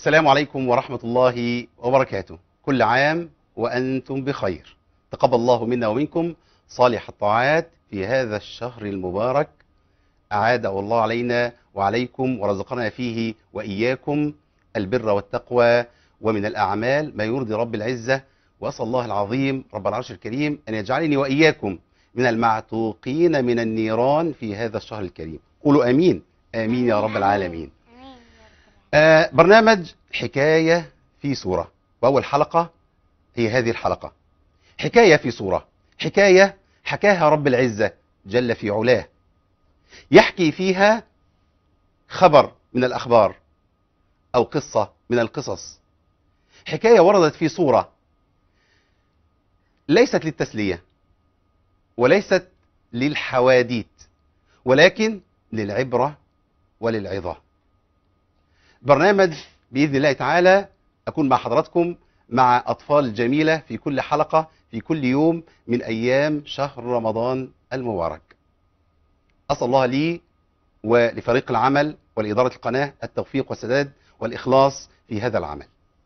السلام عليكم ورحمة الله وبركاته كل عام وأنتم بخير تقبل الله منا ومنكم صالح الطاعات في هذا الشهر المبارك أعاد الله علينا وعليكم ورزقنا فيه وإياكم البر والتقوى ومن الأعمال ما يرضي رب العزة وأسأل الله العظيم رب العرش الكريم أن يجعلني وإياكم من المعتوقين من النيران في هذا الشهر الكريم قولوا آمين آمين يا رب العالمين امين آه برنامج حكاية في صورة وأول حلقة هي هذه الحلقة حكاية في صورة حكاية حكاها رب العزة جل في علاه يحكي فيها خبر من الأخبار أو قصة من القصص حكاية وردت في صورة ليست للتسلية وليست للحواديت ولكن للعبرة وللعظة برنامج بإذن الله تعالى أكون مع حضراتكم مع أطفال جميلة في كل حلقة في كل يوم من أيام شهر رمضان المبارك أسأل الله لي ولفريق العمل ولإدارة القناة التوفيق والسداد والإخلاص في هذا العمل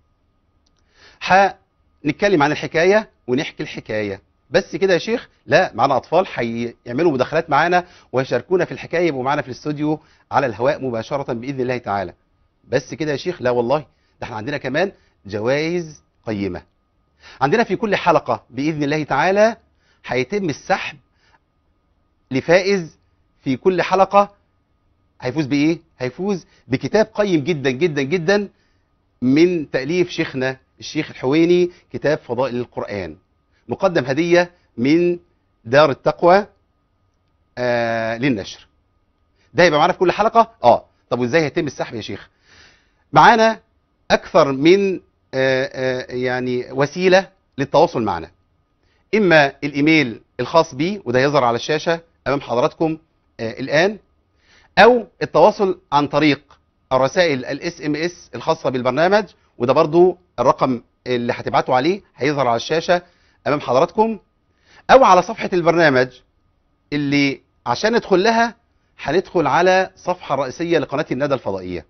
هنتكلم عن الحكاية ونحكي الحكاية بس كده يا شيخ لا معنا أطفال هيعملوا مداخلات معانا ويشاركونا في الحكاية يبقوا معانا في الاستوديو على الهواء مباشرة بإذن الله تعالى بس كده يا شيخ لا والله ده احنا عندنا كمان جوائز قيمة عندنا في كل حلقة بإذن الله تعالى هيتم السحب لفائز في كل حلقة هيفوز بإيه؟ هيفوز بكتاب قيم جدا جدا جدا من تأليف شيخنا الشيخ الحويني كتاب فضائل القرآن مقدم هدية من دار التقوى آه للنشر ده هيبقى معانا في كل حلقة اه طب وازاي هيتم السحب يا شيخ معانا اكثر من آه آه يعني وسيلة للتواصل معنا اما الايميل الخاص بي وده يظهر على الشاشة امام حضراتكم آه الان او التواصل عن طريق الرسائل الاس ام اس الخاصة بالبرنامج وده برضو الرقم اللي هتبعتوا عليه هيظهر على الشاشة امام حضراتكم او على صفحة البرنامج اللي عشان ندخل لها هندخل على صفحة رئيسية لقناة الندى الفضائية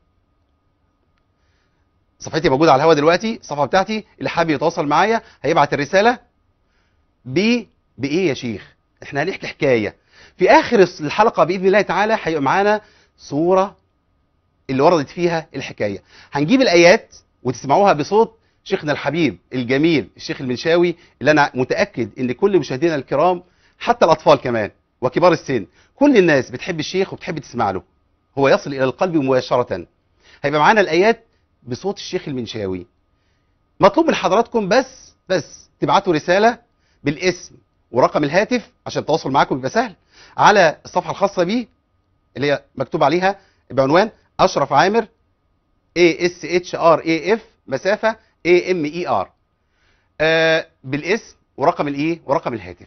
صفحتي موجودة على الهواء دلوقتي الصفحة بتاعتي اللي حابب يتواصل معايا هيبعت الرسالة ب بإيه يا شيخ احنا هنحكي حكاية في آخر الحلقة بإذن الله تعالى هيبقى معانا صورة اللي وردت فيها الحكاية هنجيب الآيات وتسمعوها بصوت شيخنا الحبيب الجميل الشيخ المنشاوي اللي أنا متأكد إن كل مشاهدينا الكرام حتى الأطفال كمان وكبار السن كل الناس بتحب الشيخ وبتحب تسمع له هو يصل إلى القلب مباشرة هيبقى معانا الآيات بصوت الشيخ المنشاوي مطلوب من حضراتكم بس بس تبعتوا رسالة بالاسم ورقم الهاتف عشان التواصل معاكم يبقى سهل على الصفحة الخاصة بيه اللي هي مكتوب عليها بعنوان أشرف عامر A S H R A F مسافة A M E R آه بالاسم ورقم الايه ورقم الهاتف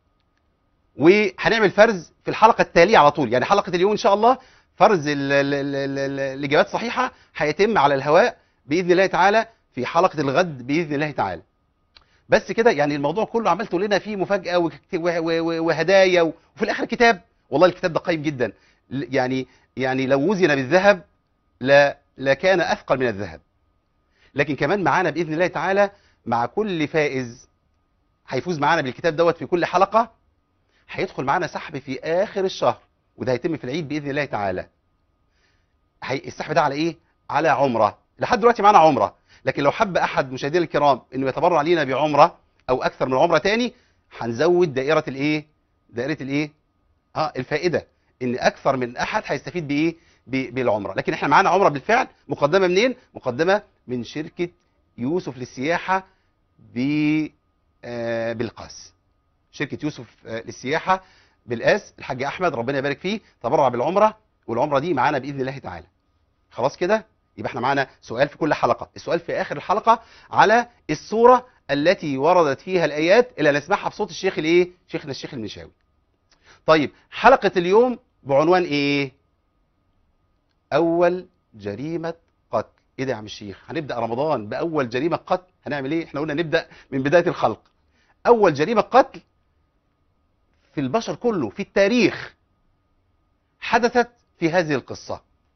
وهنعمل فرز في الحلقة التالية على طول يعني حلقة اليوم ان شاء الله فرز ال- ال- ال- ال- الاجابات صحيحة هيتم على الهواء باذن الله تعالى في حلقة الغد باذن الله تعالى بس كده يعني الموضوع كله عملته لنا فيه مفاجأة وكت- و- و- و- وهدايا وفي الاخر كتاب والله الكتاب ده قيم جدا ل- يعني يعني لو وزن بالذهب لا لكان اثقل من الذهب لكن كمان معانا باذن الله تعالى مع كل فائز هيفوز معانا بالكتاب دوت في كل حلقة هيدخل معانا سحب في اخر الشهر وده هيتم في العيد باذن الله تعالى هي السحب ده على ايه على عمره لحد دلوقتي معانا عمره لكن لو حب احد مشاهدينا الكرام انه يتبرع لينا بعمره او اكثر من عمره تاني هنزود دائره الايه دائره الايه اه الفائده ان اكثر من احد هيستفيد بايه ب- بالعمره لكن احنا معانا عمره بالفعل مقدمه منين مقدمه من شركه يوسف للسياحه ب آه، بالقاس شركه يوسف آه، للسياحه بالاس الحاج احمد ربنا يبارك فيه تبرع بالعمره والعمره دي معانا باذن الله تعالى خلاص كده يبقى احنا معانا سؤال في كل حلقه السؤال في اخر الحلقه على السوره التي وردت فيها الايات اللي هنسمعها بصوت الشيخ الايه شيخنا الشيخ المنشاوي طيب حلقه اليوم بعنوان ايه اول جريمه قتل ايه ده يا عم الشيخ هنبدا رمضان باول جريمه قتل هنعمل ايه احنا قلنا نبدا من بدايه الخلق اول جريمه قتل في البشر كله في التاريخ حدثت في هذه القصه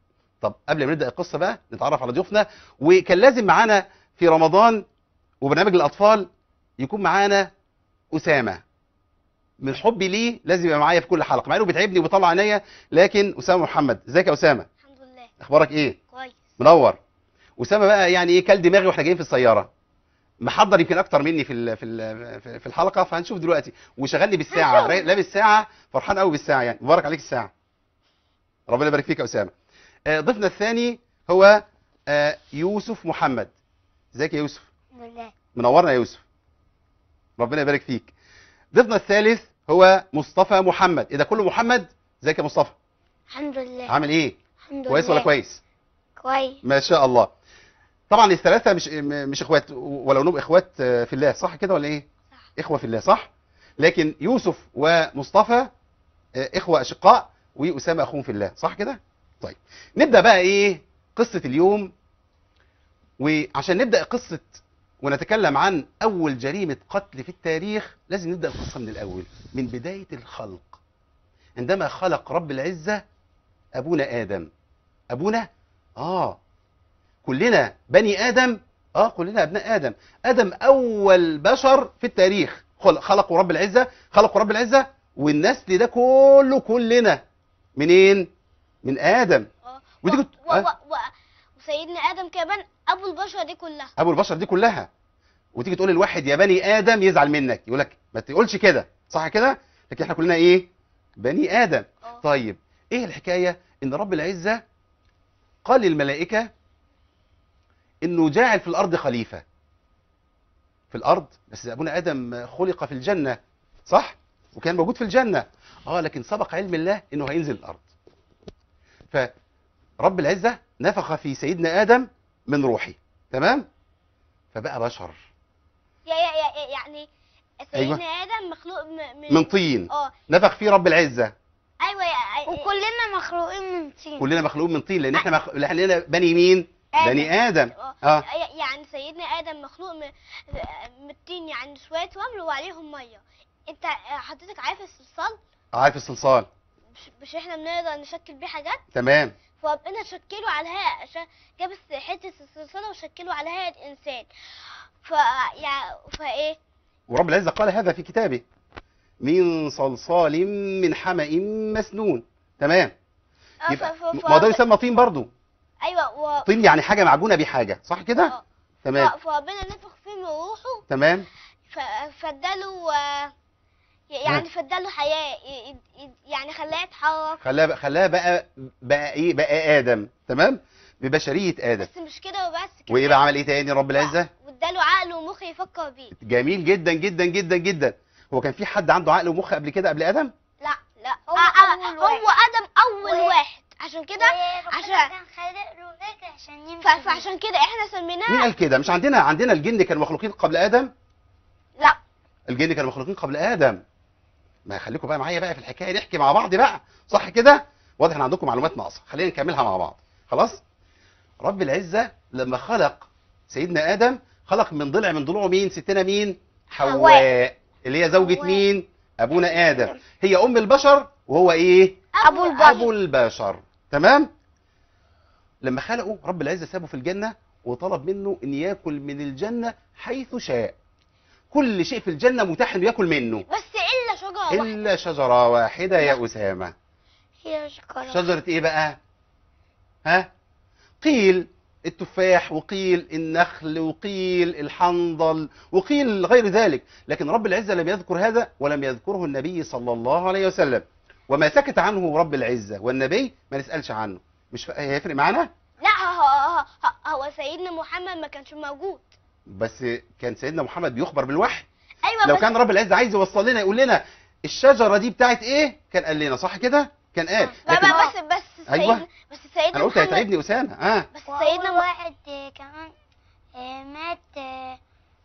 طب قبل ما نبدا القصه بقى نتعرف على ضيوفنا وكان لازم معانا في رمضان وبرنامج الاطفال يكون معانا اسامه من حبي ليه لازم يبقى معايا في كل حلقه مع انه بيتعبني وبيطلع عينيا لكن اسامه محمد ازيك يا اسامه الحمد لله اخبارك ايه كويس منور اسامه بقى يعني ايه كل دماغي واحنا جايين في السياره محضر يمكن اكتر مني في ال- في ال- في- في الحلقه فهنشوف دلوقتي وشغلني بالساعه هنشوف. لابس ساعه فرحان قوي بالساعه يعني مبارك عليك الساعه ربنا يبارك فيك يا اسامه آه، ضيفنا الثاني هو آه، يوسف محمد ازيك يا يوسف الحمد لله منورنا يا يوسف ربنا يبارك فيك ضيفنا الثالث هو مصطفى محمد ايه ده كله محمد ازيك يا مصطفى الحمد لله عامل ايه الحمد كويس ولا لله. كويس كويس ما شاء الله طبعا الثلاثه مش م- مش اخوات ولو انهم اخوات آه، في الله صح كده ولا ايه صح. اخوه في الله صح لكن يوسف ومصطفى آه، اخوه اشقاء واسامه اخوهم في الله صح كده طيب نبدا بقى ايه قصه اليوم وعشان نبدا قصه ونتكلم عن اول جريمه قتل في التاريخ لازم نبدا القصه من الاول من بدايه الخلق عندما خلق رب العزه ابونا ادم ابونا اه كلنا بني ادم اه كلنا ابناء ادم ادم اول بشر في التاريخ خلق خلقوا رب العزه خلقوا رب العزه والنسل ده كله كلنا منين من ادم اه ودي و- كنت- و- آه. و- و- وسيدنا ادم كمان ابو البشر دي كلها ابو البشر دي كلها وتيجي تقول للواحد يا بني ادم يزعل منك يقول لك ما تقولش كده صح كده لكن احنا كلنا ايه بني ادم اه طيب ايه الحكايه ان رب العزه قال للملائكه انه جاعل في الارض خليفه في الارض بس ابونا ادم خلق في الجنه صح وكان موجود في الجنه اه لكن سبق علم الله انه هينزل الارض فرب العزه نفخ في سيدنا ادم من روحه تمام فبقى بشر يا يا يا يعني سيدنا ادم مخلوق م- من من طين اه نفخ فيه رب العزه ايوه يا وكلنا مخلوقين من طين كلنا مخلوقين من طين لان احنا مخ... لأننا بني مين آدم. بني ادم اه اه ي- يعني سيدنا ادم مخلوق من من الطين يعني شويه رمل وعليهم ميه انت حضرتك عارف الصلصال عارف الصلصال مش, مش احنا بنقدر نشكل بيه حاجات تمام فربنا شكله على هيئة ش- جاب الس- حتة الصلصال وشكله على هيئة إنسان ف يع... فإيه ورب العزه قال هذا في كتابه من صلصال من حمأ مسنون تمام آه، يبقى ف... ف... ف... ما ده يسمى طين برضو أيوة و... طين يعني حاجه معجونه بحاجه صح كده آه. تمام ف... فربنا نفخ فيه من روحه تمام ف... فاداله آه، ي- يعني فاداله حياة ي... ي... يعني خلاه يتحرك خلاها بقى خلاها بقى بقى ايه بقى ادم تمام ببشريه ادم بس مش كده وبس وايه بقى عمل ايه تاني رب العزه واداله عقل ومخ يفكر بيه جميل جدا جدا جدا جدا هو كان في حد عنده عقل ومخ قبل كده قبل ادم لا لا هو أول أول واحد. هو آدم أول و- واحد عشان كده عشان كان خالق له رجل عشان ف... يمشي فعشان كده احنا سميناه مين قال كده مش عندنا عندنا الجن كانوا مخلوقين قبل ادم لا الجن كانوا مخلوقين قبل ادم ما خليكم بقى معايا بقى في الحكايه نحكي مع بعض بقى صح كده واضح ان عندكم معلومات ناقصه خلينا نكملها مع بعض خلاص رب العزه لما خلق سيدنا ادم خلق من ضلع من ضلوعه مين ستنا مين حواء حواء. اللي هي زوجة حواء. مين ابونا ادم هي ام البشر وهو ايه أبو البشر ابو البشر تمام لما خلقه رب العزه سابه في الجنه وطلب منه ان ياكل من الجنه حيث شاء كل شيء في الجنه متاح انه ياكل منه بس الا شجره واحده الا شجره واحده يا اسامه هي شجره شجره ايه بقى ها قيل التفاح وقيل النخل وقيل الحنظل وقيل غير ذلك لكن رب العزه لم يذكر هذا ولم يذكره النبي صلى الله عليه وسلم وما سكت عنه رب العزه والنبي ما نسالش عنه مش ف- هيفرق معانا لا هو, هو, هو, هو سيدنا محمد ما كانش موجود بس كان سيدنا محمد بيخبر بالوحي ايوه لو بس كان رب العزه عايز يوصل لنا يقول لنا الشجره دي بتاعت ايه كان قال لنا صح كده كان قال لا لكن لا بس بس أيوة. سيدنا بس سيدنا انا قلت محمد هيتعبني اسامه اه بس سيدنا سيدنا م- واحد آه، كمان آه، مات آه،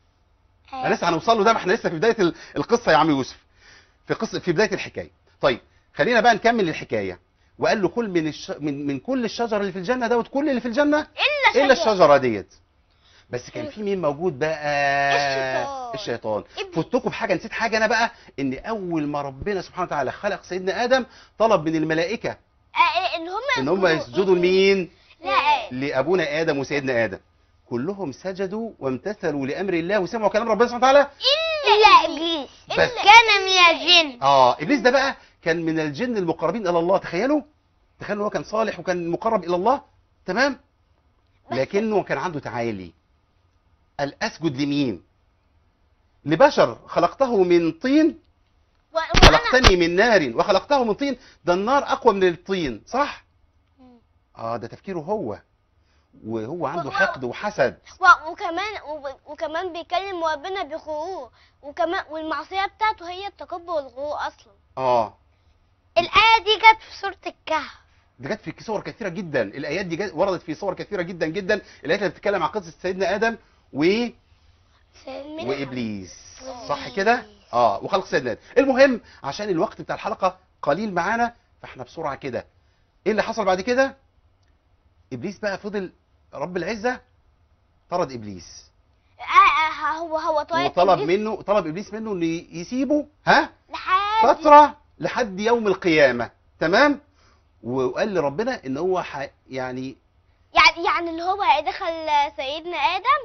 آه، احنا لسه هنوصل له ده ما احنا لسه في بدايه ال- القصه يا عم يوسف في قصه في بدايه الحكايه طيب خلينا بقى نكمل الحكايه وقال له كل من الش... من من كل الشجر اللي في الجنه دوت كل اللي في الجنه الا الا شجرة. الشجره ديت بس كان في مين موجود بقى الشيطان. الشيطان إبليس. فتكم بحاجه نسيت حاجه انا بقى ان اول ما ربنا سبحانه وتعالى خلق سيدنا ادم طلب من الملائكه آه، آه، ان هم ان هم يسجدوا لمين لابونا ادم وسيدنا ادم كلهم سجدوا وامتثلوا لامر الله وسمعوا كلام ربنا سبحانه وتعالى إلا إبليس بس كان من الجن اه ابليس ده بقى كان من الجن المقربين الى الله تخيلوا تخيلوا هو كان صالح وكان مقرب الى الله تمام لكنه كان عنده تعالي قال اسجد لمين لبشر خلقته من طين و- وانا خلقتني من نار وخلقته من طين ده النار اقوى من الطين صح اه ده تفكيره هو وهو عنده و- حقد وحسد و- وكمان و- وكمان بيكلم ربنا بغرور وكمان والمعصيه بتاعته هي التكبر والغرور اصلا اه الآية دي جت في سورة الكهف دي جت في صور كثيره جدا الايات دي جت وردت في صور كثيره جدا جدا الايات اللي بتتكلم عن قصه سيدنا ادم و من- وابليس صح كده اه وخلق سيدنا آدم. المهم عشان الوقت بتاع الحلقه قليل معانا فاحنا بسرعه كده ايه اللي حصل بعد كده ابليس بقى فضل رب العزه طرد ابليس آه آه هو هو طيب وطلب منه طلب ابليس منه انه يسيبه ها لحد فتره لحد يوم القيامه تمام وقال لربنا ان هو ح... يعني يعني يعني اللي هو هيدخل سيدنا ادم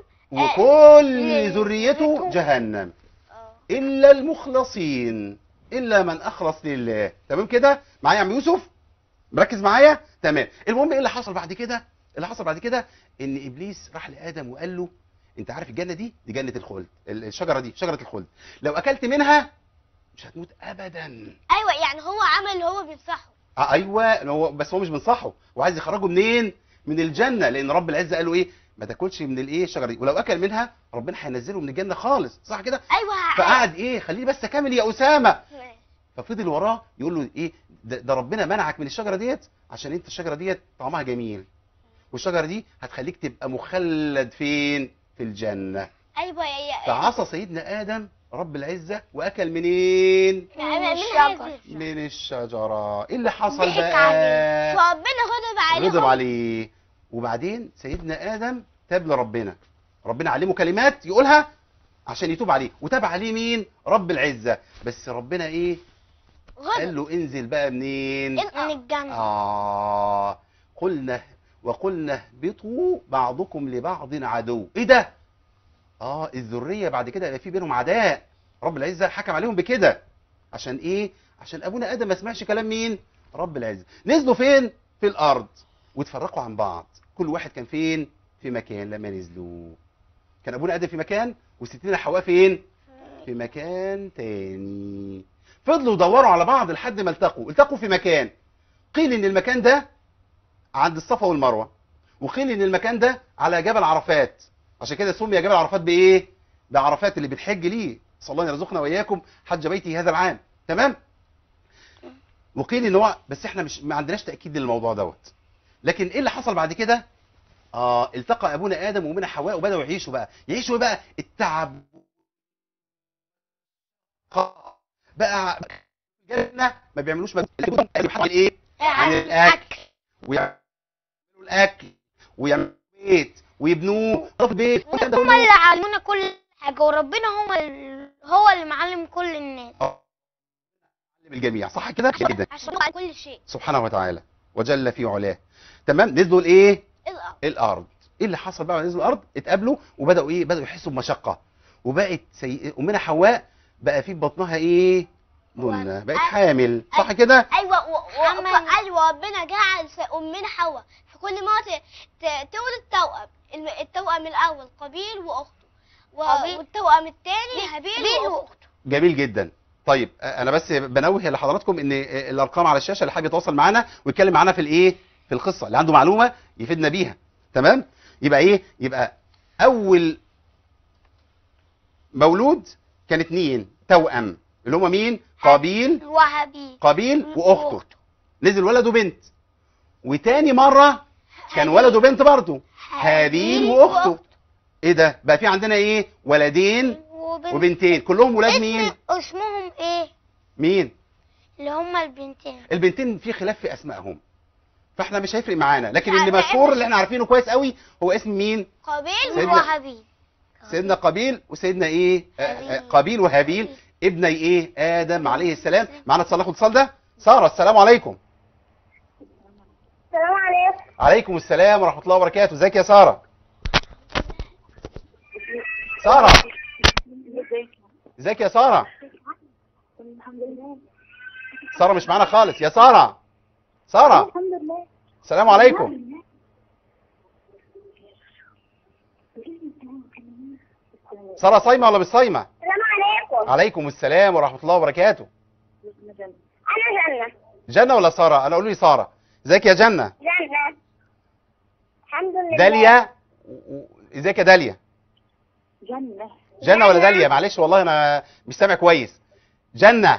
وكل ذريته جهنم اه الا المخلصين الا من اخلص لله تمام كده معايا يا عم يوسف مركز معايا تمام المهم ايه اللي حصل بعد كده اللي حصل بعد كده ان ابليس راح لادم وقال له انت عارف الجنه دي دي جنه الخلد ال- الشجره دي شجره الخلد لو اكلت منها مش هتموت ابدا ايوه يعني هو عمل اللي هو بينصحه آه ايوه هو بس هو مش بينصحه وعايز يخرجه منين من الجنه لان رب العزه قال له ايه ما تاكلش من الايه الشجره دي ولو اكل منها ربنا هينزله من الجنه خالص صح كده ايوه فقعد ايه خليه بس اكمل يا اسامه ففضل وراه يقول له ايه ده, ده ربنا منعك من الشجره ديت عشان انت الشجره ديت طعمها جميل والشجره دي هتخليك تبقى مخلد فين في الجنه ايوه يا يا فعصى سيدنا ادم رب العزه واكل منين من من الشجر الشجر. من الشجره ايه اللي حصل ضحك بقى فربنا غضب عليه غضب عليه وبعدين سيدنا ادم تاب لربنا ربنا علمه كلمات يقولها عشان يتوب عليه وتاب عليه مين رب العزه بس ربنا ايه غضب قال له انزل بقى منين من الجنة آه قلنا وقلنا اهبطوا بعضكم لبعض عدو ايه ده اه الذريه بعد كده يبقى في بينهم عداء رب العزه حكم عليهم بكده عشان ايه عشان ابونا ادم ما سمعش كلام مين رب العزه نزلوا فين في الارض واتفرقوا عن بعض كل واحد كان فين في مكان لما نزلوا كان ابونا ادم في مكان وستنا حواء فين في مكان تاني فضلوا يدوروا على بعض لحد ما التقوا التقوا في مكان قيل ان المكان ده عند الصفا والمروه وقيل ان المكان ده على جبل عرفات عشان كده سمي جبل عرفات بايه بعرفات اللي بتحج ليه صلى الله أن يرزقنا واياكم حج بيتي هذا العام تمام وقيل ان هو بس احنا مش ما عندناش تاكيد للموضوع دوت لكن ايه اللي حصل بعد كده اه التقى ابونا ادم وامنا حواء وبداوا يعيشوا بقى يعيشوا بقى التعب بقى الجنه ما بيعملوش مجهود عن ايه عن الاكل ويعملوا الاكل ويعملوا بيت ويبنوه في البيت والكلام ده هم كله. اللي علمونا كل حاجة وربنا هو ال- هو اللي معلم كل الناس علم الجميع صح كده جدا عشان يقع كل شيء سبحانه وتعالى وجل في علاه تمام نزلوا الايه الارض الارض ايه اللي حصل بقى لما نزلوا الارض اتقابلوا وبداوا ايه بداوا يحسوا بمشقه وبقت سي... امنا حواء بقى في بطنها ايه نونه بقت حامل صح كده ايوه و... و... حمل. ف- ايوه ربنا جعل في امنا حواء في كل ما ت... ت... تولد توأم الم... التوأم الاول قابيل واخته و... قابيل. والتوأم الثاني هابيل هابيل واخته جميل جدا طيب آه، انا بس بنوه لحضراتكم ان آه، الارقام على الشاشه اللي حابب يتواصل معانا ويتكلم معانا في الايه في القصه اللي عنده معلومه يفيدنا بيها تمام يبقى ايه يبقى اول مولود كان اتنين توأم اللي هما مين قابيل وهابيل قابيل واخته نزل ولد وبنت وتاني مره كان ولد وبنت برضه هابيل واخته ايه ده بقى في عندنا ايه ولدين وبنت وبنتين كلهم ولاد مين اسم اسمهم ايه مين اللي هما البنتين البنتين في خلاف في اسمائهم فاحنا مش هيفرق معانا لكن لا، اللي لا، مشهور مش- اللي احنا عارفينه كويس قوي هو اسم مين قابيل سيدنا- وهابيل سيدنا قابيل وسيدنا ايه آه، آه، هابيل. قابيل وهابيل ابني ايه ادم عليه السلام معانا اتصال ناخد اتصال ده ساره السلام عليكم السلام عليكم عليكم السلام ورحمه الله وبركاته ازيك يا ساره ساره ازيك يا ساره الحمد لله ساره مش معانا خالص يا ساره ساره الحمد لله السلام عليكم ساره صايمه ولا مش صايمه السلام عليكم عليكم السلام ورحمه الله وبركاته انا جنة جنه ولا ساره انا قولوا لي ساره ازيك يا جنه جنة الحمد لله داليا و- و- ازيك يا داليا جنة جنة ولا داليا معلش والله انا مش سامع كويس جنة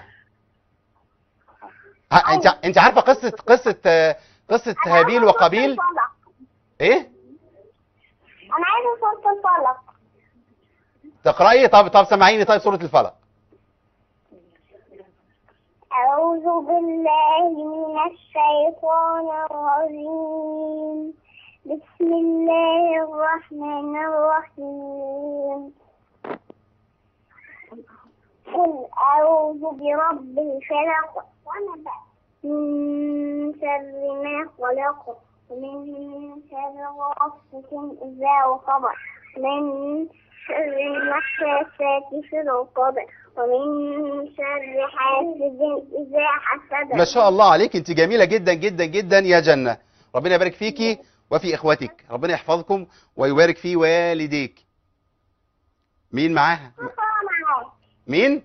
ها انت انت عارفه قصه قصه آه، قصه هابيل وقابيل ايه انا عايزه صوت الفلق تقراي طب طب سمعيني طيب سوره الفلق أعوذ بالله من الشيطان الرجيم بسم الله الرحمن الرحيم قل أعوذ برب الفلق من شر ما خلق ومن شر غاسق إذا وقب من شر النفاثات في العقد ومن شر حاسد إذا حسد ما شاء الله عليك انت جميله جدا جدا جدا يا جنة ربنا يبارك فيكي وفي اخواتك ربنا يحفظكم ويبارك في والديك مين معاها صار معاك مين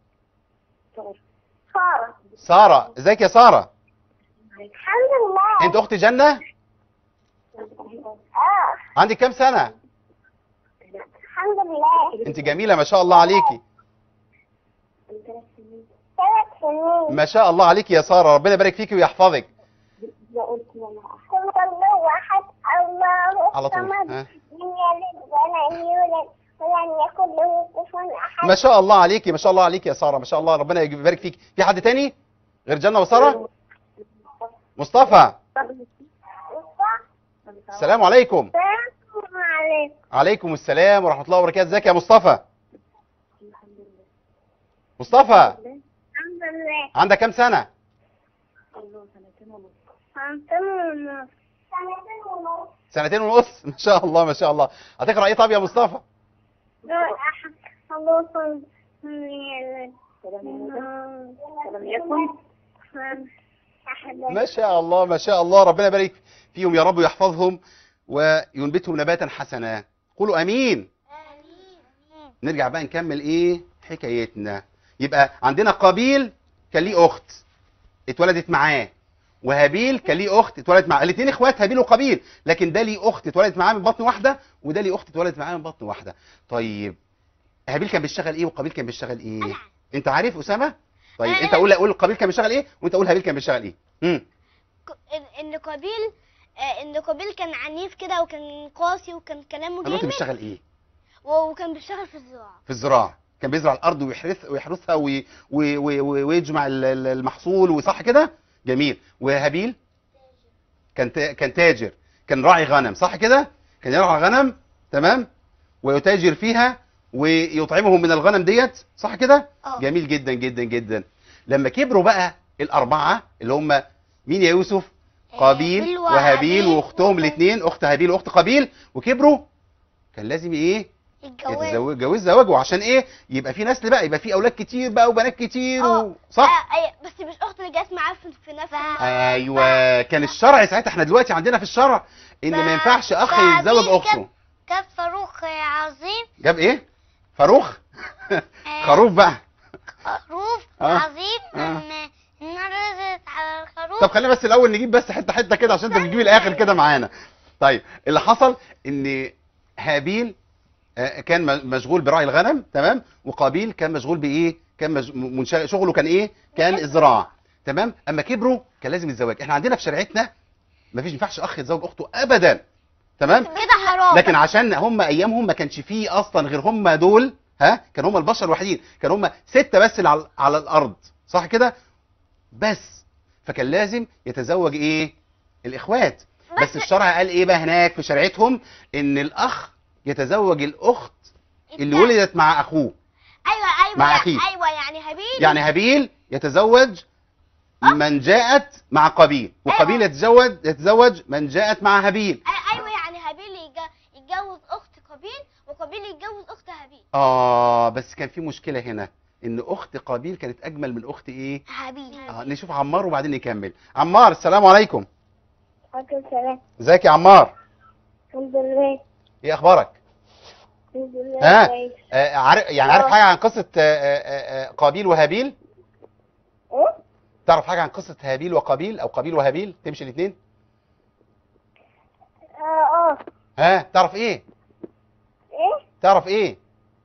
صار ساره ازيك يا ساره الحمد لله انت اخت جنة اه عندك كام سنه الحمد لله انت جميله ما شاء الله عليكي ثلاث سنين ما شاء الله عليكي يا ساره ربنا يبارك فيكي ويحفظك قل الله احد الله على طول الصمد ها لم يلد ولم يولد ولم يكن له كفوا احد ما شاء الله عليكي ما شاء الله عليكي يا ساره ما شاء الله ربنا يبارك فيك في حد تاني غير جنة وساره مصطفى السلام عليكم السلام عليكم عليكم السلام ورحمه الله وبركاته ازيك يا مصطفى مصطفى الحمد لله عندك كام سنه سنتين ونص سنتين ونص سنتين ونص ما شاء الله ما شاء الله هتقرا ايه طب يا مصطفى دول أحد الله صمد لم يلد ولم يكن أحد ما شاء الله ما شاء الله ربنا يبارك فيهم يا رب ويحفظهم وينبتهم نباتا حسنا قولوا امين نرجع بقى نكمل ايه حكايتنا يبقى عندنا قابيل كان ليه اخت اتولدت معاه وهابيل كان ليه اخت اتولدت معاه الاثنين اخوات هابيل وقابيل لكن ده ليه اخت اتولدت معاه من بطن واحده وده ليه اخت اتولدت معاه من بطن واحده طيب هابيل كان بيشتغل ايه وقابيل كان بيشتغل ايه انت عارف اسامه طيب أنا- انت قول قول قابيل كان بيشتغل ايه وانت قول هابيل كان بيشتغل ايه امم ك- إن- ان قابيل آه، ان قابيل كان عنيف كده وكان قاسي وكان كلامه انا قلت جامد بيشتغل ايه و- وكان بيشتغل في الزراعه في الزراعه كان بيزرع الارض ويحرث ويحرثها وي وي وي وي ويجمع ال- ال- المحصول وصح كده جميل وهابيل كان تا- كان تاجر كان راعي غنم صح كده كان يرعى غنم تمام ويتاجر فيها ويطعمهم من الغنم ديت صح كده اه. جميل جدا جدا جدا لما كبروا بقى الاربعه اللي هم مين يا يوسف قابيل هابيل وهابيل وهابيل واختهم الاثنين اخت هابيل واخت قابيل وكبروا كان لازم ايه الجواز يتزوج جواز زواجه عشان ايه يبقى في نسل بقى يبقى في اولاد كتير بقى وبنات كتير اه. و... صح آه، أي- بس مش اخت اللي جت معاه في في نفس ايوه كان الشرع ساعتها احنا دلوقتي عندنا في الشرع ان ما ينفعش اخ يتزوج اخته كان فاروق عظيم جاب ايه فاروخ خروف بقى خروف اه. عظيم اه. ان النار نزلت على الخروف طب خلينا بس الاول نجيب بس حته حته كده عشان انت بتجيب الاخر كده معانا طيب اللي حصل ان هابيل آه، كان م- مشغول براعي الغنم تمام وقابيل كان مشغول بايه كان مج... منشغل شغله كان ايه كان الزراعه تمام اما كبروا كان لازم الزواج احنا عندنا في شريعتنا مفيش ينفعش اخ يتزوج اخته ابدا تمام كده حرام لكن عشان هم ايامهم ما كانش فيه اصلا غير هم دول ها كان هم البشر الوحيدين كان هم ستة بس اللي على, على الارض صح كده بس فكان لازم يتزوج ايه الاخوات بس الشرع قال ايه بقى هناك في شريعتهم ان الاخ يتزوج الاخت اللي ولدت مع اخوه ايوه ايوه مع يعني- أخيه. ايوه يعني هابيل يعني هابيل يتزوج من جاءت مع قابيل وقابيل أيوة. يتزوج يتزوج من جاءت مع هابيل أي- ايوه يعني هابيل يتج- يتجوز اخت قابيل وقابيل يتجوز اخت هابيل اه بس كان في مشكله هنا ان اخت قابيل كانت اجمل من اخت ايه هابيل آه نشوف عمار وبعدين نكمل عمار السلام عليكم عليكم السلام ازيك يا عمار الحمد لله ايه اخبارك الحمد لله ها؟ كويس آه عارف يعني عارف آه. حاجه عن قصه آه آه آه قابيل وهابيل ايه تعرف حاجه عن قصه هابيل وقابيل او قابيل وهابيل تمشي الاثنين اه اه ها تعرف ايه ايه تعرف ايه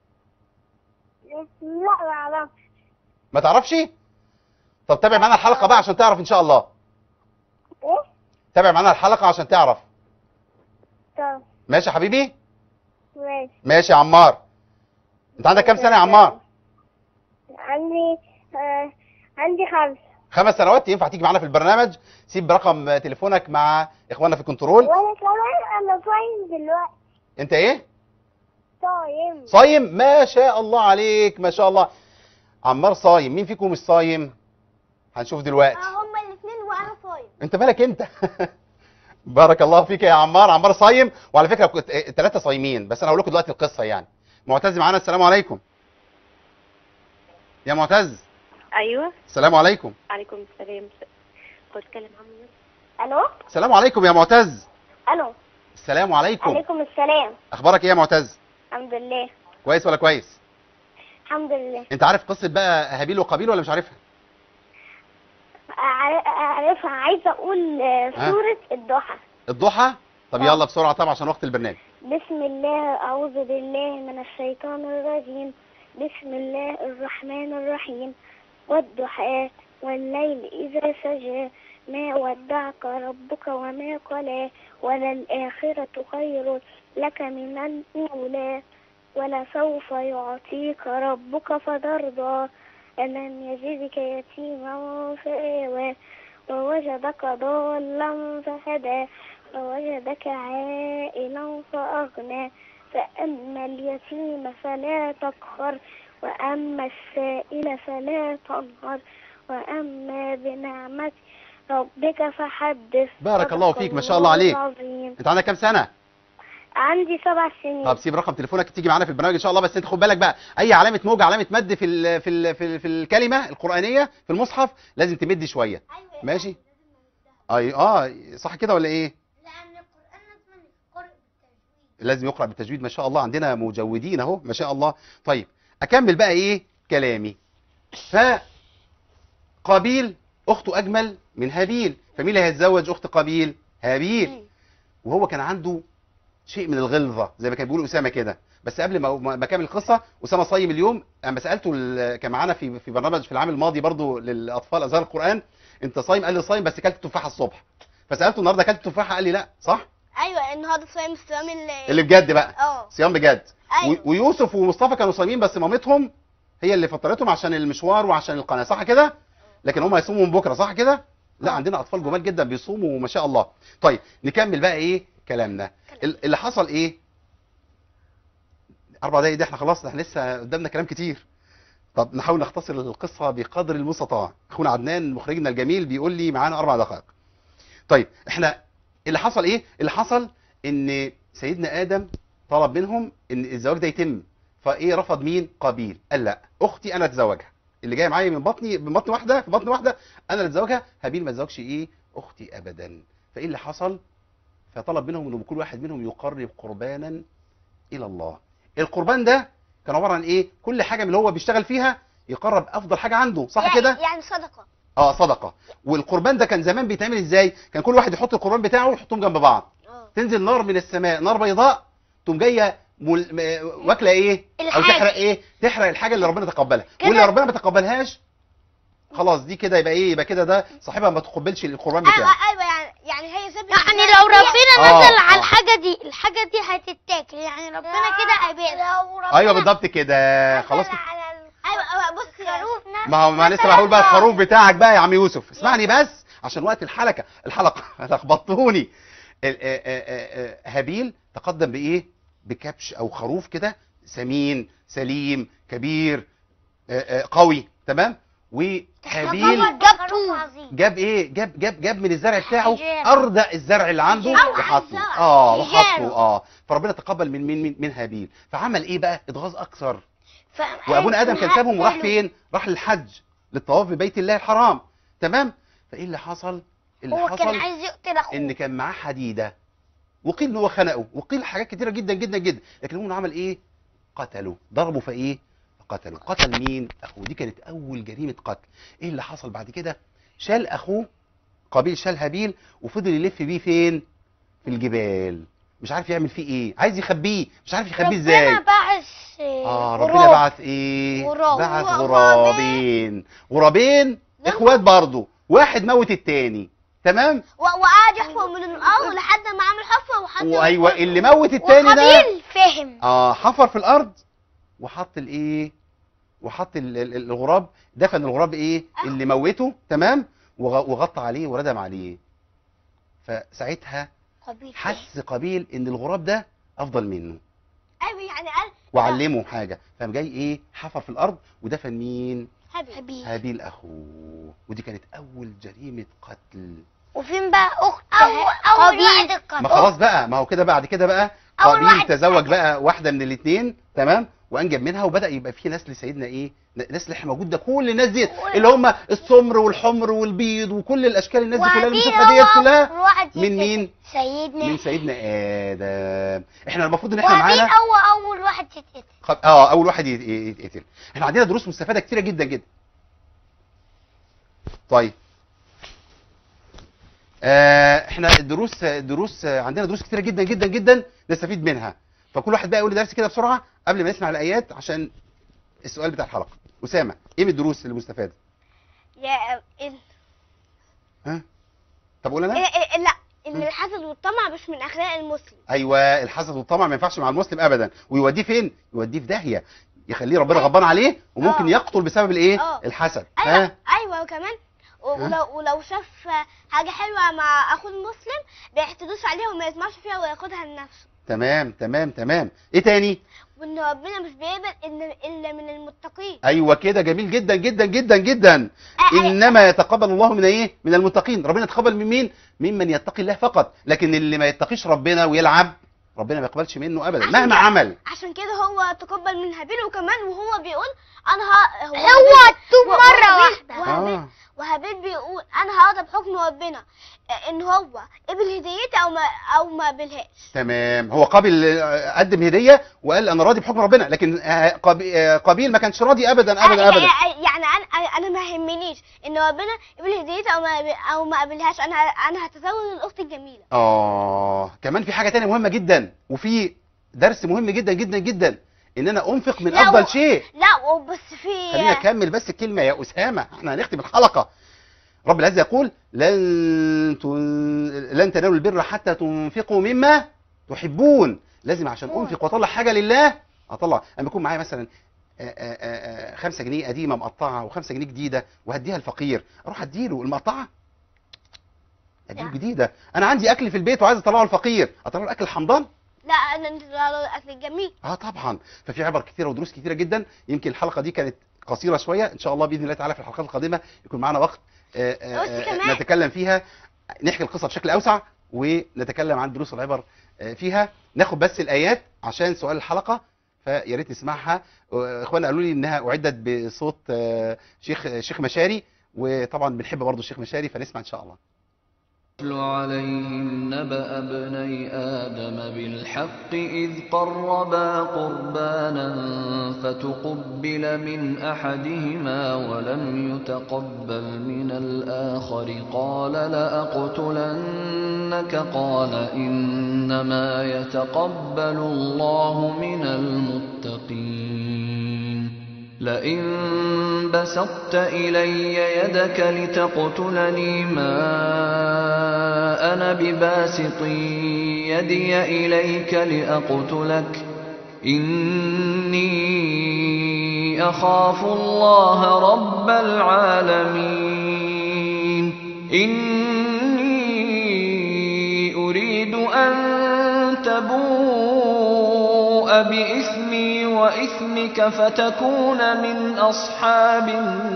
لا ما اعرفش ما تعرفش طب تابع معانا الحلقه بقى عشان تعرف ان شاء الله ايه تابع معانا الحلقه عشان تعرف طب ماشي يا حبيبي ماشي ماشي يا عمار انت عندك كام سنه يا عمار عندي آه عندي خمسة خمس سنوات ينفع تيجي معانا في البرنامج سيب رقم تليفونك مع اخواننا في الكنترول وانا كمان انا صايم دلوقتي انت ايه صايم صايم ما شاء الله عليك ما شاء الله عمار صايم مين فيكم مش صايم هنشوف دلوقتي اه هما الاثنين وانا صايم انت مالك انت بارك الله فيك يا عمار عمار صايم وعلى فكره كنت الثلاثه صايمين بس انا هقول لكم دلوقتي القصه يعني معتز معانا السلام عليكم يا معتز ايوه السلام عليكم عليكم السلام كنت اتكلم عن الو السلام عليكم يا معتز الو السلام عليكم عليكم السلام اخبارك ايه يا معتز الحمد لله كويس ولا كويس الحمد لله انت عارف قصه بقى هابيل وقابيل ولا مش عارفها أعر- اعرفها عايزه اقول آه، ها؟ سوره الضحى الضحى طب آه. يلا بسرعه طبعا عشان وقت البرنامج بسم الله أعوذ بالله من الشيطان الرجيم بسم الله الرحمن الرحيم والضحى والليل إذا سجى ما ودعك ربك وما قلى وللآخرة خير لك من الأولى ولسوف يعطيك ربك فترضى ألم يجدك يتيما فآوى ووجدك ضالا فهدى ووجدك عائلا فأغنى فأما اليتيم فلا تقهر وأما السائل فلا تنهر وأما بنعمة ربك فحدث بارك الله صدق فيك، ما شاء الله عليك. العظيم. انت عندك كام سنه عندي سبع سنين طب سيب رقم تليفونك تيجي معانا في البرنامج ان شاء الله بس انت خد بالك بقى اي علامه موجه علامه مد في ال في ال في, ال في الكلمه القرانيه في المصحف لازم تمد شويه ايوه ماشي اي اه صح كده ولا ايه لان القران لازم يقرأ بالتجويد لازم يقرا بالتجويد ما شاء الله عندنا مجودين اهو ما شاء الله طيب اكمل بقى ايه كلامي ف قابيل اخته اجمل من هابيل فمين اللي هيتزوج اخت قابيل هابيل وهو كان عنده شيء من الغلظه زي ما كان بيقول اسامه كده بس قبل ما ما اكمل القصه اسامه صايم اليوم اما سالته ال- كان معانا في في برنامج في العام الماضي برضو للاطفال ازهار القران انت صايم قال لي صايم بس اكلت تفاحه الصبح فسالته النهارده اكلت تفاحه قال لي لا صح ايوه النهارده صايم الصيام اللي اللي بجد بقى اه صيام بجد ايوه و- ويوسف ومصطفى كانوا صايمين بس مامتهم هي اللي فطرتهم عشان المشوار وعشان القناه صح كده لكن هم هيصوموا من بكره صح كده لا آه. عندنا اطفال جمال جدا بيصوموا ما شاء الله طيب نكمل بقى ايه كلامنا ال- اللي حصل ايه اربع دقايق دي احنا خلاص احنا لسه قدامنا كلام كتير طب نحاول نختصر القصه بقدر المستطاع اخونا عدنان مخرجنا الجميل بيقول لي معانا اربع دقائق طيب احنا اللي حصل ايه اللي حصل ان سيدنا ادم طلب منهم ان الزواج ده يتم فايه رفض مين قابيل قال لا اختي انا اتزوجها اللي جايه معايا من بطني من بطن واحده في بطن واحده انا اللي اتزوجها هابيل ما اتزوجش ايه اختي ابدا فايه اللي حصل فطلب منهم ان كل واحد منهم يقرب قربانا الى الله القربان ده كان عباره عن ايه كل حاجه من اللي هو بيشتغل فيها يقرب افضل حاجه عنده صح يعني- كده يعني صدقه اه صدقه والقربان ده كان زمان بيتعمل ازاي كان كل واحد يحط القربان بتاعه ويحطهم جنب بعض اه تنزل نار من السماء نار بيضاء تقوم جايه مل... م- واكله ايه او الحاجة. تحرق ايه تحرق الحاجه اللي ربنا تقبلها كده- واللي ربنا ما تقبلهاش خلاص دي كده يبقى ايه يبقى كده ده صاحبها ما تقبلش القربان ايوه بتاعه ايوه يعني يعني هي سابت يعني الناس لو دي- ربنا آه، نزل آه. على الحاجة دي الحاجة دي هتتاكل يعني ربنا كده هيبقى لو ربنا ايوه بالظبط كده خلاص كده. ايوه ايوه بص يا ما هو ما لسه بقول بقى الخروف بتاعك بقى يا عم يوسف اسمعني بس عشان وقت الحلقه الحلقه لخبطتوني ال- آه، آه، آه، هابيل تقدم بايه بكبش او خروف كده سمين سليم كبير آه، آه، قوي تمام هابيل جاب طوب جاب ايه جاب جاب جاب من الزرع بتاعه حجارة. اردأ الزرع اللي عنده حجارة. وحطه الزرع. اه وحطه حجارة. اه فربنا تقبل من من من, من هابيل فعمل ايه بقى اتغاظ اكثر ف- وابونا ادم كان سابهم وراح قالوا- فين راح للحج للطواف ببيت الله الحرام تمام فايه اللي حصل اللي هو كان حصل عايز يقتل اخوه ان كان معاه حديده وقيل ان هو خنقه وقيل حاجات كتيره جدا جدا جدا لكن هو عمل ايه قتله ضربه فايه قتله قتل مين اخوه دي كانت اول جريمه قتل ايه اللي حصل بعد كده شال اخوه قابيل شال هابيل وفضل يلف بيه فين في الجبال مش عارف يعمل فيه ايه عايز يخبيه مش عارف يخبيه ازاي ربنا بعث اه غراب. ربنا بعت ايه غراب. بعت غرابين. غرابين غرابين اخوات برضه واحد موت التاني تمام و- وقعد يحفر من الارض لحد ما عمل حفره وحط وايوه اللي موت التاني ده وقابيل فهم اه حفر في الارض وحط الايه وحط ال- ال- الغراب دفن الغراب ايه اللي موته تمام وغ- وغطى عليه وردم عليه فساعتها قابيل فهم. حس قابيل ان الغراب ده افضل منه ايوه يعني قال وعلمه حاجه فقام جاي ايه حفر في الارض ودفن مين هابيل هابيل اخوه ودي كانت اول جريمه قتل وفين بقى اخت أول- أول قابيل واحد القتل. ما خلاص بقى ما هو كده بعد كده بقى أول قابيل واحد تزوج حاجة. بقى واحده من الاثنين تمام وانجب منها وبدا يبقى في نسل سيدنا ايه نسل اللي احنا موجود ده كل الناس دي اللي هم السمر والحمر والبيض وكل الاشكال الناس دي كلها اللي وهابيل بنشوفها ديت هو كلها أول واحد من يتقتل. مين؟ سيدنا من سيدنا ادم احنا المفروض ان احنا وهابيل معانا هو اول واحد يتقتل خ- اه اول واحد يت- يتقتل احنا عندنا دروس مستفاده كتيره جدا جدا طيب آه احنا الدروس الدروس عندنا دروس كتيره جدا جدا جدا نستفيد منها فكل واحد بقى يقول لي درس كده بسرعه قبل ما نسمع الايات عشان السؤال بتاع الحلقه اسامه ايه من الدروس المستفاده يا ال... ها طب قول انا ال- ال- لا ان الحسد والطمع مش من اخلاق المسلم ايوه الحسد والطمع ما ينفعش مع المسلم ابدا ويوديه فين يوديه في داهيه يخليه ربنا غضبان عليه وممكن آه. يقتل بسبب الايه آه. الحسد ايوه ايوه وكمان و- ها؟ ولو ولو شاف حاجه حلوه مع اخوه المسلم بيحتدوش عليها وما يسمعش فيها وياخدها لنفسه تمام تمام تمام ايه تاني وان ربنا مش بيقبل ان الا من المتقين ايوه كده جميل جدا جدا جدا جدا آه، آه، انما يتقبل الله من ايه من المتقين ربنا يتقبل من مين ممن يتقي الله فقط لكن اللي ما يتقيش ربنا ويلعب ربنا ما يقبلش منه ابدا عشان مهما كده- عمل عشان كده هو تقبل من هابيل وكمان وهو بيقول انا ه... هو هو التوب و- مرة وهابيل- واحدة. وهابيل اه وهابيل بيقول انا هرضى بحكم ربنا آه، ان هو قبل هديتي او ما او ما قبلهاش تمام هو قابل آه، قدم هديه وقال انا راضي بحكم ربنا لكن آه، قابي- آه، قابيل ما كانش راضي ابدا ابدا آه، ابدا يعني يعني انا انا ما يهمنيش ان ربنا قبل هديتي او ما او ما قبلهاش انا انا هتزوج الاخت الجميله اه كمان في حاجه تانية مهمه جدا وفي درس مهم جدا جدا جدا ان انا انفق من لا، افضل و- شيء لا وبس في خلينا نكمل بس الكلمه يا اسامه احنا هنختم الحلقه رب العزه يقول لن تن... لن تنالوا البر حتى تنفقوا مما تحبون لازم عشان انفق واطلع حاجه لله اطلع اما يكون معايا مثلا آه، آه، آه، خمسة جنيه قديمه مقطعه وخمسة جنيه جديده وهديها الفقير اروح اديله المقطعه اديله لا. جديده انا عندي اكل في البيت وعايز اطلعه الفقير اطلعه الاكل الحمضان لا انا الاكل الجميل اه طبعا ففي عبر كثيره ودروس كثيره جدا يمكن الحلقه دي كانت قصيره شويه ان شاء الله باذن الله تعالى في الحلقات القادمه يكون معنا وقت آه، آه، بس آه، كمان- نتكلم فيها نحكي القصه بشكل اوسع ونتكلم عن دروس العبر آه، فيها ناخد بس الايات عشان سؤال الحلقه فيا ريت نسمعها آه، اخوانا قالوا لي انها اعدت بصوت آه، شيخ شيخ مشاري وطبعا بنحب برضه الشيخ مشاري فنسمع ان شاء الله اتل عليهم نبأ ابني آدم بالحق إذ قربا قربانا فتقبل من أحدهما ولم يتقبل من الآخر قال لأقتلنك قال إنما يتقبل الله من المتقين لئن بسطت إلي يدك لتقتلني ما أنا بباسط يدي إليك لأقتلك إني أخاف الله رب العالمين إني أريد أن تبوء بإثمي وإثمك فتكون من أصحاب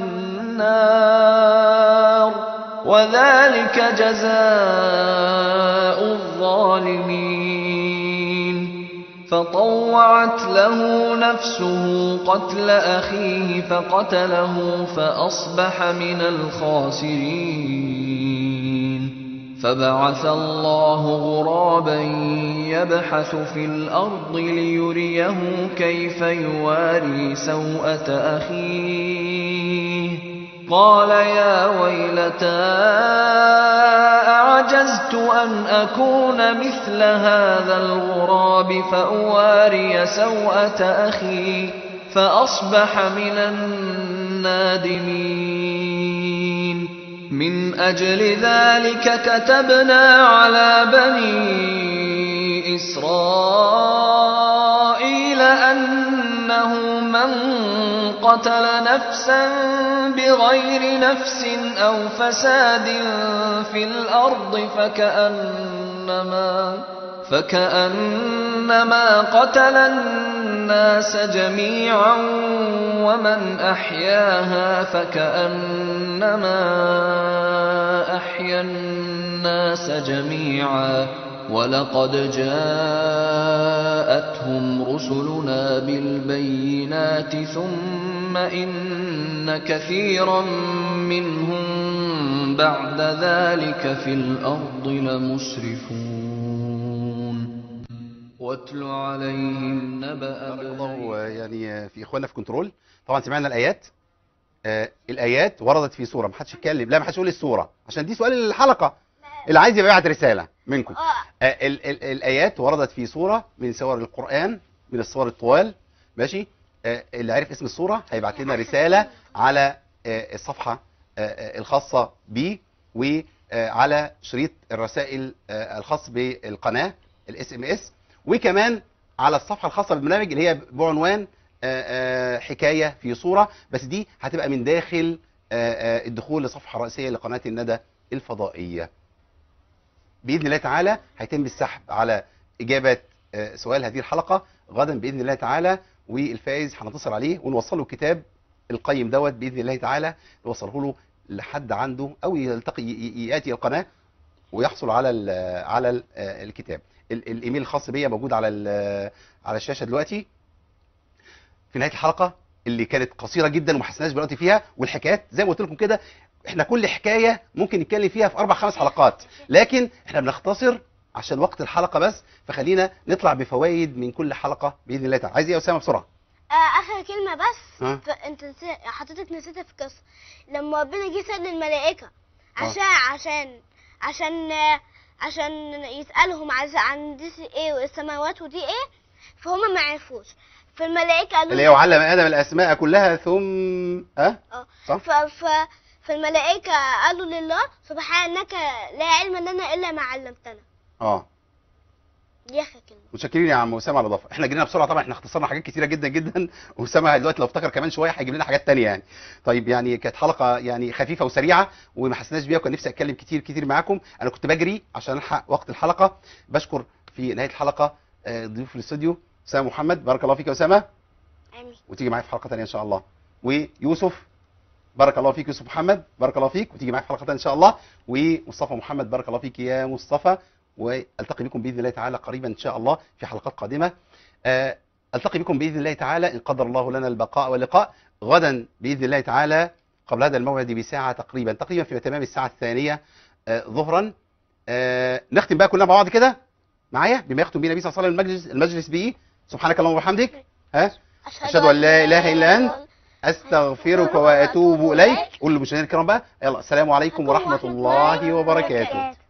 النار وذلك جزاء الظالمين فطوعت له نفسه قتل أخيه فقتله فأصبح من الخاسرين فبعث الله غرابا يبحث في الأرض ليريه كيف يواري سوءة أخيه قال يا ويلتى أعجزت أن أكون مثل هذا الغراب فأواري سوءة أخي فأصبح من النادمين من أجل ذلك كتبنا على بني إسرائيل أنه من قتل نفسا بغير نفس أو فساد في الأرض فكأنما فكأنما قتل الناس جميعا ومن أحياها فكأنما أحيا الناس جميعا ولقد جاءتهم رسلنا بالبينات ثم إن كثيرا منهم بعد ذلك في الأرض لمسرفون واتل عليهم نبأ بارك ابني الله يعني في اخواننا في كنترول طبعا سمعنا الايات آه الايات وردت في سوره ما حدش يتكلم لا ما حدش يقول السوره عشان دي سؤال الحلقه اللي عايز يبقى يبعت رساله منكم اه آه ال ال الايات وردت في سوره من سور القران من السور الطوال ماشي آه اللي عرف اسم السوره هيبعت لنا رساله على آه الصفحه آه آه الخاصه بي وعلى شريط الرسائل آه الخاص بالقناه الاس ام اس وكمان على الصفحه الخاصه بالبرنامج اللي هي بعنوان آه، آه، حكايه في صوره بس دي هتبقى من داخل آه، آه، الدخول لصفحه رئيسيه لقناه الندى الفضائيه. باذن الله تعالى هيتم السحب على اجابه آه، سؤال هذه الحلقه غدا باذن الله تعالى والفائز هنتصل عليه ونوصله الكتاب القيم دوت باذن الله تعالى نوصله له لحد عنده او يلتقي ي- ي- ياتي القناه ويحصل على ال على ال الكتاب ال- الايميل الخاص بيا موجود على ال- على الشاشه دلوقتي في نهايه الحلقه اللي كانت قصيره جدا وما حسناش دلوقتي فيها والحكايات زي ما قلت لكم كده احنا كل حكايه ممكن نتكلم فيها في اربع خمس حلقات لكن احنا بنختصر عشان وقت الحلقه بس فخلينا نطلع بفوائد من كل حلقه باذن الله تعالى عايز ايه يا اسامه بسرعه آه، اخر كلمه بس ها؟ ف- انت نسي- حضرتك نسيتها في القصه لما ربنا جه سال الملائكه عشان عشان عشان آه، عشان يسالهم عز- عن دي ايه والسماوات ودي ايه فهم ما عرفوش فالملائكه قالوا اللي هي وعلم ادم الاسماء كلها ثم ها اه صح ف... ف... فالملائكه قالوا لله سبحانك لا علم لنا الا ما علمتنا اه دي اخر كلمه متشكرين يا عم اسامه على الاضافه احنا جرينا بسرعه طبعا احنا اختصرنا حاجات كتيره جدا جدا واسامه دلوقتي لو افتكر كمان شويه هيجيب لنا حاجات تانية يعني طيب يعني كانت حلقه يعني خفيفه وسريعه وما حسناش بيها وكان نفسي اتكلم كتير كتير معاكم انا كنت بجري عشان الحق وقت الحلقه بشكر في نهايه الحلقه آه، ضيوف الاستوديو اسامه محمد بارك الله فيك يا اسامه امين وتيجي معايا في حلقه ثانيه ان شاء الله ويوسف بارك الله فيك يوسف محمد بارك الله فيك وتيجي معايا في حلقه ثانيه ان شاء الله ومصطفى محمد بارك الله فيك يا مصطفى والتقي بكم باذن الله تعالى قريبا ان شاء الله في حلقات قادمه آه، التقي بكم باذن الله تعالى ان قدر الله لنا البقاء واللقاء غدا باذن الله تعالى قبل هذا الموعد بساعه تقريبا تقريبا في تمام الساعه الثانيه آه، ظهرا آه، نختم بقى كلنا مع بعض كده معايا بما يختم بينا النبي صلى الله عليه وسلم المجلس المجلس به سبحانك اللهم وبحمدك ها أشهد أن لا إله إلا أنت استغفرك واتوب اليك قول للمشاهدين الكرام بقى يلا السلام عليكم ورحمه الله وبركاته